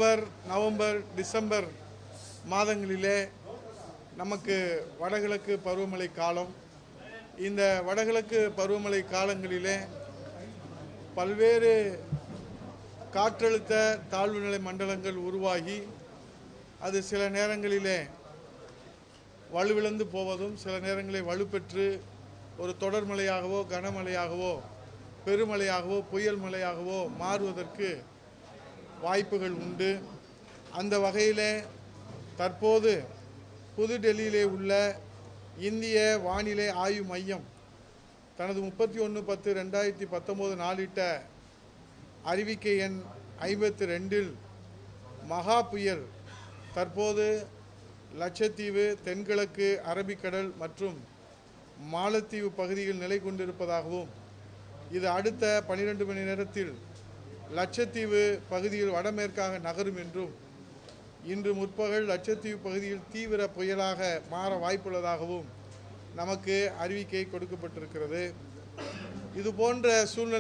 October November December மாதங்களிலே நமக்கு வடகிழக்கு பருவமழை காலம் இந்த வடகிழக்கு பருவமழை காலங்களிலே பல்வேறு காற்றழுத்த தாழ்வுநிலை மண்டலங்கள் உருவாகி அது சில நேரங்களிலே வலுவிழந்து போவதும் சில நேரங்களில் வலுப்பெற்று ஒரு தொடர்மழையாகவோ கனமழையாகவோ பெருமழையாகவோ புயல் மழையாகவோ மாறுவதற்கு வாய்ப்புகள் உண்டு அந்த வகையிலே தற்போது புதுடெல்லியிலே உள்ள இந்திய வானிலை ஆய்வு மையம் தனது முப்பத்தி ஒன்று பத்து ரெண்டாயிரத்தி பத்தொம்போது நாளிட்ட அறிவிக்கை எண் ஐம்பத்தி ரெண்டில் மகா புயல் தற்போது லட்சத்தீவு தென்கிழக்கு அரபிக்கடல் மற்றும் மாலத்தீவு பகுதியில் நிலை கொண்டிருப்பதாகவும் இது அடுத்த பனிரெண்டு மணி நேரத்தில் லட்சத்தீவு பகுதியில் வடமேற்காக நகரும் என்றும் இன்று முற்பகல் லட்சத்தீவு பகுதியில் தீவிர புயலாக மாற வாய்ப்புள்ளதாகவும் நமக்கு அறிவிக்கை கொடுக்கப்பட்டிருக்கிறது இது போன்ற சூழ்நிலை